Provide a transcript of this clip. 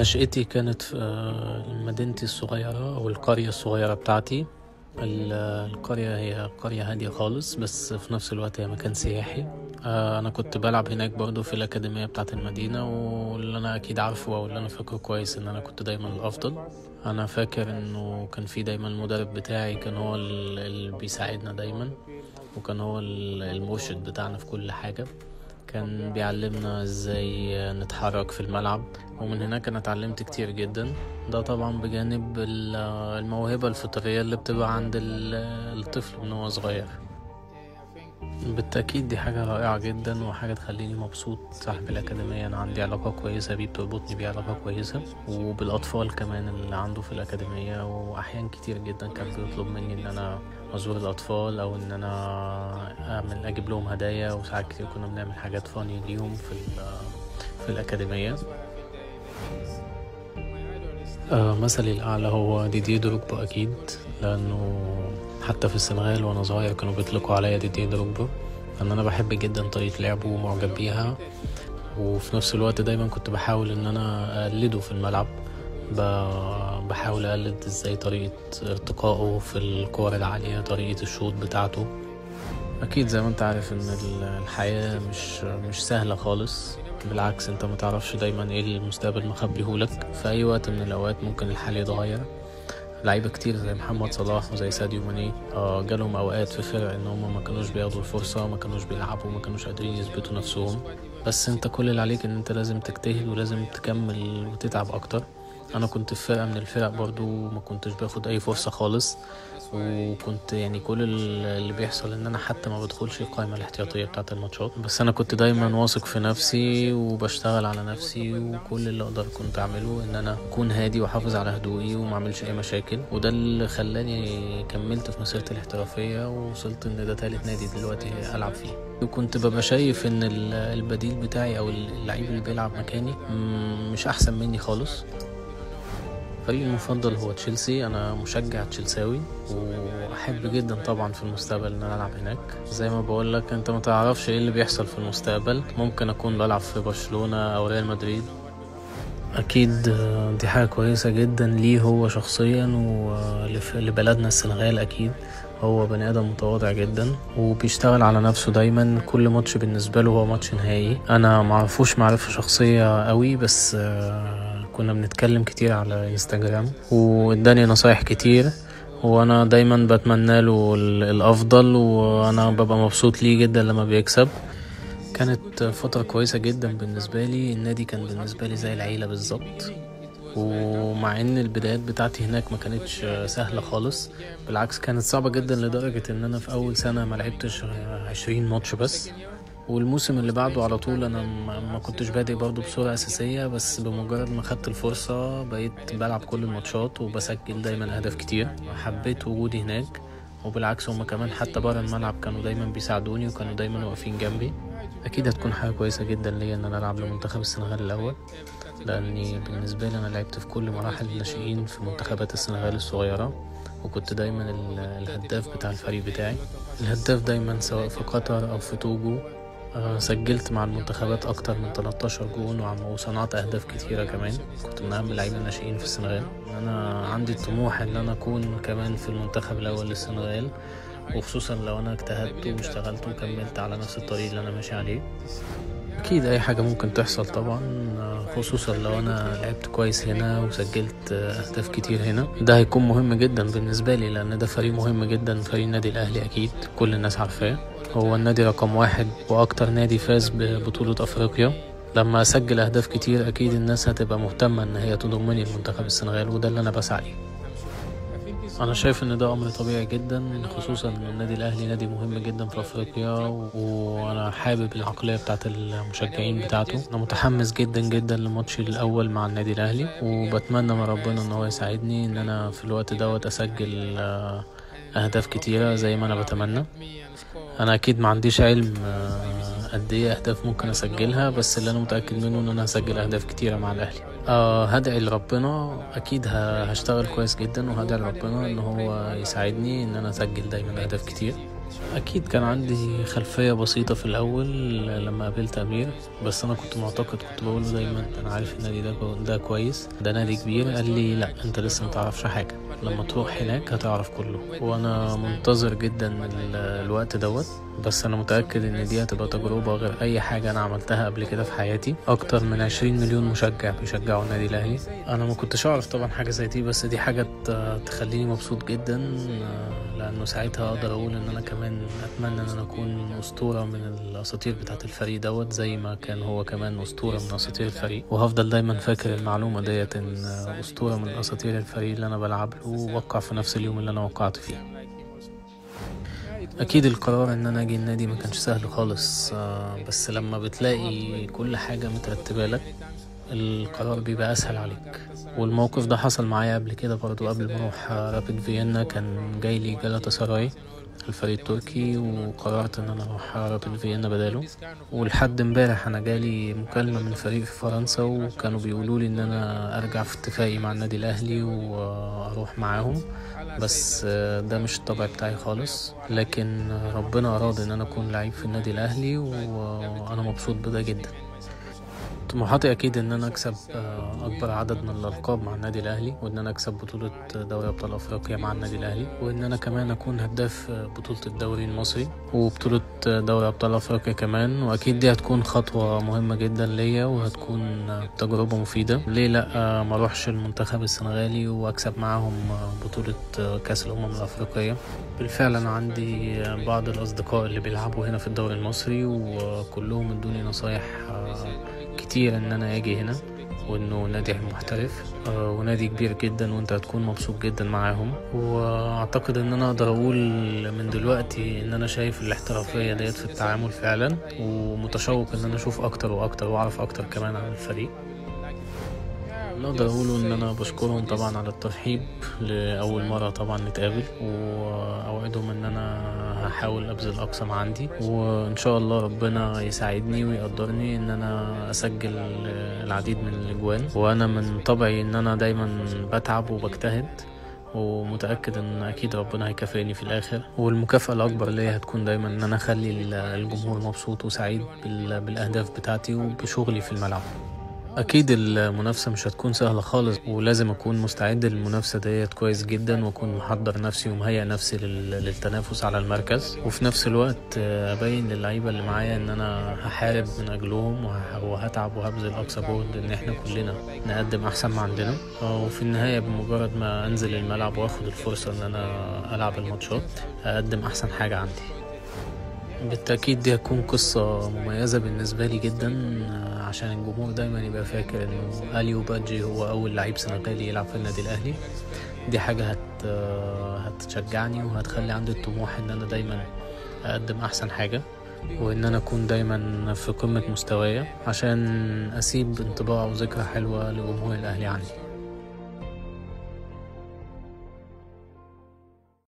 نشأتي كانت في آه، مدينتي الصغيرة أو القرية الصغيرة بتاعتي ال- القرية هي قرية هادية خالص بس في نفس الوقت هي مكان سياحي آه، أنا كنت بلعب هناك برضو في الأكاديمية بتاعة المدينة واللي أنا أكيد عارفه أو اللي أنا فاكره كويس إن أنا كنت دايما الأفضل أنا فاكر إنه كان في دايما المدرب بتاعي كان هو ال- اللي بيساعدنا دايما وكان هو ال- المرشد بتاعنا في كل حاجة كان بيعلمنا ازاي نتحرك في الملعب ومن هناك انا اتعلمت كتير جدا ده طبعا بجانب ال- الموهبة الفطرية اللي بتبقى عند ال- الطفل من هو صغير بالتأكيد دي حاجة رائعة جدا وحاجة تخليني مبسوط صاحب الأكاديمية أنا عندي علاقة كويسة بيه بتربطني بيه علاقة كويسة وبالأطفال كمان اللي عنده في الأكاديمية وأحيان كتير جدا كان بيطلب مني إن أنا أزور الأطفال أو إن أنا أعمل أجيب لهم هدايا وساعات كتير كنا بنعمل حاجات فاني ليهم في ال- في الأكاديمية آه، مثلي الأعلى هو ديدي دروجبا أكيد لأنه حتى في السنغال وأنا صغير كانوا بيطلقوا عليا ديدي دروجبا لأن أنا بحب جدا طريقة لعبه ومعجب بيها وفي نفس الوقت دايما كنت بحاول إن أنا أقلده في الملعب ب- بحاول أقلد إزاي طريقة ارتقائه في الكور العالية طريقة الشوط بتاعته أكيد زي ما أنت عارف إن ال- الحياة مش مش سهلة خالص بالعكس أنت متعرفش دايما إيه المستقبل مخبيهولك في أي وقت من الأوقات ممكن الحال يتغير لعيبة كتير زي محمد صلاح وزي ساديو ماني آه، جالهم أوقات في فرق إن هم ما كانوش بياخدوا الفرصة ما كانوش بيلعبوا ما كانوش قادرين يثبتوا نفسهم بس أنت كل اللي عليك إن أنت لازم تجتهد ولازم تكمل وتتعب أكتر أنا كنت في فرقة من الفرق برضو ما كنتش باخد أي فرصة خالص وكنت يعني كل ال- اللي بيحصل ان انا حتى ما بدخلش القائمة الاحتياطية بتاعة الماتشات بس انا كنت دايما واثق في نفسي وبشتغل على نفسي وكل اللي اقدر كنت اعمله ان انا اكون هادي واحافظ على هدوئي وما اعملش اي مشاكل وده اللي خلاني كملت في مسيرتي الاحترافية ووصلت ان ده تالت نادي دلوقتي العب فيه وكنت ببقى شايف ان ال- البديل بتاعي او اللعيب اللي بيلعب مكاني مم، مش احسن مني خالص فريقي المفضل هو تشيلسي انا مشجع تشيلساوي واحب جدا طبعا في المستقبل ان انا العب هناك زي ما بقول لك انت ما تعرفش ايه اللي بيحصل في المستقبل ممكن اكون بلعب في برشلونة او ريال مدريد اكيد آه، دي حاجة كويسة جدا ليه هو شخصيا ولبلدنا السنغال اكيد هو بني ادم متواضع جدا وبيشتغل على نفسه دايما كل ماتش بالنسبه له هو ماتش نهائي انا معرفوش معرفة شخصية قوي بس آه، كنا بنتكلم كتير على انستجرام واداني نصايح كتير وانا دايما بتمنى له ال- الافضل وانا ببقى مبسوط ليه جدا لما بيكسب كانت فترة كويسة جدا بالنسبة لي النادي كان بالنسبة لي زي العيلة بالظبط ومع ان البدايات بتاعتي هناك ما كانتش سهلة خالص بالعكس كانت صعبة جدا لدرجة ان انا في اول سنة ما لعبتش عشرين ماتش بس والموسم اللي بعده على طول انا ما ما كنتش بادئ برضه بصورة اساسية بس بمجرد ما خدت الفرصة بقيت بلعب كل الماتشات وبسجل دايما اهداف كتير حبيت وجودي هناك وبالعكس هما كمان حتى بره الملعب كانوا دايما بيساعدوني وكانوا دايما واقفين جنبي اكيد هتكون حاجة كويسة جدا ليا ان انا العب لمنتخب السنغال الاول لاني بالنسبة لي انا لعبت في كل مراحل الناشئين في منتخبات السنغال الصغيرة وكنت دايما ال- الهداف بتاع الفريق بتاعي الهداف دايما سواء في قطر او في توجو آه، سجلت مع المنتخبات اكتر من 13 جون وعم- وصنعت اهداف كتيرة كمان كنت من اهم اللعيبه الناشئين في السنغال انا عندي الطموح ان انا اكون كمان في المنتخب الاول للسنغال وخصوصا لو انا اجتهدت واشتغلت وكملت على نفس الطريق اللي انا ماشي عليه اكيد اي حاجه ممكن تحصل طبعا آه، خصوصا لو انا لعبت كويس هنا وسجلت آه، اهداف كتير هنا ده هيكون مهم جدا بالنسبه لي لان ده فريق مهم جدا فريق النادي الاهلي اكيد كل الناس عارفاه هو النادي رقم واحد واكتر نادي فاز ببطوله افريقيا لما اسجل اهداف كتير اكيد الناس هتبقى مهتمه ان هي تضمني المنتخب السنغال وده اللي انا بسعى ليه انا شايف ان ده امر طبيعي جدا خصوصا ان النادي الاهلي نادي مهم جدا في افريقيا و- وانا حابب العقليه بتاعت المشجعين بتاعته انا متحمس جدا جدا لماتشي الاول مع النادي الاهلي وبتمنى من ربنا ان هو يساعدني ان انا في الوقت دوت اسجل آه، اهداف كتيره زي ما انا بتمنى انا اكيد ما عنديش علم آه، قد ايه اهداف ممكن اسجلها بس اللي انا متاكد منه ان انا هسجل اهداف كتيره مع الاهلي آه هدعي لربنا اكيد ه- هشتغل كويس جدا وهدعي لربنا ان هو يساعدني ان انا اسجل دايما اهداف كتير اكيد كان عندي خلفيه بسيطه في الاول لما قابلت امير بس انا كنت معتقد كنت بقول له دايما انا عارف النادي ده ده كويس ده نادي كبير قال لي لا انت لسه متعرفش حاجه لما تروح هناك هتعرف كله وانا منتظر جدا الوقت دوت بس انا متاكد ان دي هتبقى تجربه غير اي حاجه انا عملتها قبل كده في حياتي اكتر من 20 مليون مشجع بيشجعوا النادي الاهلي انا ما كنتش اعرف طبعا حاجه زي دي بس دي حاجه تخليني مبسوط جدا لانه ساعتها اقدر اقول ان انا كمان اتمنى ان انا اكون اسطوره من الاساطير بتاعه الفريق دوت زي ما كان هو كمان اسطوره من اساطير الفريق وهفضل دايما فاكر المعلومه ديت ان اسطوره من اساطير الفريق اللي انا بلعب له وقع في نفس اليوم اللي انا وقعت فيه اكيد القرار ان انا اجي النادي ما كانش سهل خالص بس لما بتلاقي كل حاجه مترتبه لك القرار بيبقى اسهل عليك والموقف ده حصل معايا قبل كده برضو قبل ما اروح رابيد فيينا كان جاي لي جالاتا سراي الفريق التركي وقررت ان انا اروح رابيد فيينا بداله ولحد امبارح انا جالي مكالمه من فريق في فرنسا وكانوا بيقولوا لي ان انا ارجع في اتفاقي مع النادي الاهلي واروح معاهم بس ده مش الطبع بتاعي خالص لكن ربنا اراد ان انا اكون لعيب في النادي الاهلي وانا مبسوط بده جدا طموحاتي اكيد ان انا اكسب اكبر عدد من الالقاب مع النادي الاهلي وان انا اكسب بطوله دوري ابطال افريقيا مع النادي الاهلي وان انا كمان اكون هداف بطوله الدوري المصري وبطوله دوري ابطال افريقيا كمان واكيد دي هتكون خطوه مهمه جدا ليا وهتكون تجربه مفيده ليه لا ما اروحش المنتخب السنغالي واكسب معاهم بطوله كاس الامم الافريقيه بالفعل انا عندي بعض الاصدقاء اللي بيلعبوا هنا في الدوري المصري وكلهم ادوني نصايح كتير ان انا اجي هنا وانه نادي محترف ونادي كبير جدا وانت هتكون مبسوط جدا معاهم واعتقد ان انا اقدر اقول من دلوقتي ان انا شايف الاحترافية ديت في التعامل فعلا ومتشوق ان انا اشوف اكتر واكتر واعرف اكتر كمان عن الفريق اللي اقدر اقوله ان انا بشكرهم طبعا على الترحيب لاول مره طبعا نتقابل واوعدهم ان انا هحاول ابذل اقصى ما عندي وان شاء الله ربنا يساعدني ويقدرني ان انا اسجل العديد من الاجوان وانا من طبعي ان انا دايما بتعب وبجتهد ومتأكد ان اكيد ربنا هيكافئني في الاخر والمكافأة الاكبر ليا هتكون دايما ان انا اخلي الجمهور مبسوط وسعيد بالاهداف بتاعتي وبشغلي في الملعب اكيد المنافسه مش هتكون سهله خالص ولازم اكون مستعد للمنافسه ديت كويس جدا واكون محضر نفسي ومهيئ نفسي للتنافس على المركز وفي نفس الوقت ابين للعيبه اللي معايا ان انا هحارب من اجلهم وهتعب وهبذل اقصى جهد ان احنا كلنا نقدم احسن ما عندنا وفي النهايه بمجرد ما انزل الملعب واخد الفرصه ان انا العب الماتشات اقدم احسن حاجه عندي بالتأكيد دي هتكون قصة مميزة بالنسبة لي جدا عشان الجمهور دايما يبقى فاكر انه اليو بادجي هو اول لعيب سنغالي يلعب في النادي الاهلي دي حاجة هت هتشجعني وهتخلي عندي الطموح ان انا دايما اقدم احسن حاجة وان انا اكون دايما في قمة مستوايا عشان اسيب انطباع وذكرى حلوة لجمهور الاهلي عني